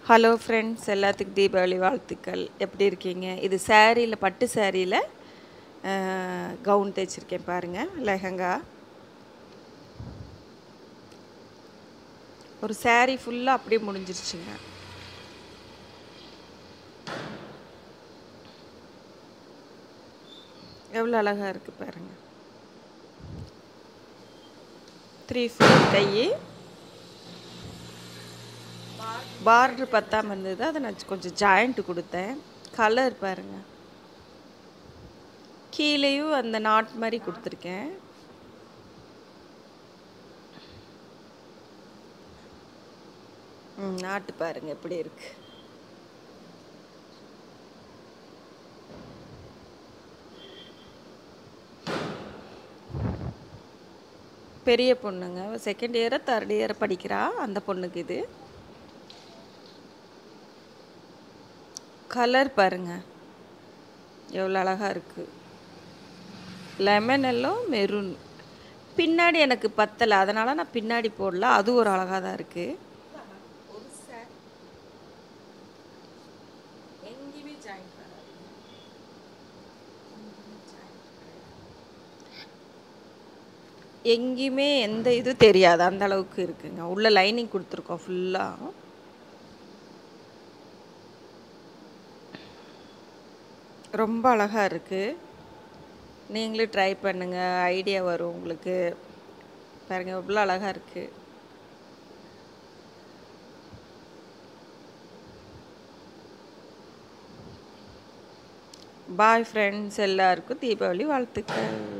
hello friends எல்லாத்துக்கும் தீபாவளி வாழ்த்துக்கள் எப்படி இருக்கீங்க இது சாரியில் பட்டு சாரியில் கவுன் தைச்சிருக்கேன் பாருங்கள் லெஹங்கா ஒரு saree ஃபுல்லாக அப்படியே முடிஞ்சிருச்சுங்க எவ்வளோ அழகாக இருக்குது பாருங்கள் த்ரீ ஃபோர் கை பார்ட்ரு பத்தாமல் இருந்தது அதை நான் கொஞ்சம் ஜாயிண்ட்டு கொடுத்தேன் கலர் பாருங்கள் கீழேயும் அந்த நாட் மாதிரி கொடுத்துருக்கேன் ம் நாட்டு பாருங்க எப்படி இருக்கு பெரிய பொண்ணுங்க செகண்ட் இயரை தேர்ட் இயர் படிக்கிறா அந்த பொண்ணுக்கு இது கலர் பாருங்க எவ்வளோ அழகாக இருக்கு லெமன் எல்லாம் மெரூன் பின்னாடி எனக்கு பத்தலை அதனால் நான் பின்னாடி போடல அது ஒரு அழகாக தான் இருக்குது எங்கேயுமே ஜாயின் எங்கேயுமே எந்த இதுவும் தெரியாது அந்த அளவுக்கு இருக்குங்க உள்ள லைனிங் கொடுத்துருக்கோம் ஃபுல்லாக ரொம்ப அழகாக இருக்குது நீங்களும் ட்ரை பண்ணுங்கள் ஐடியா வரும் உங்களுக்கு பாருங்கள் எவ்வளோ அழகாக இருக்குது பாய் ஃப்ரெண்ட்ஸ் எல்லாருக்கும் தீபாவளி வாழ்த்துக்கள்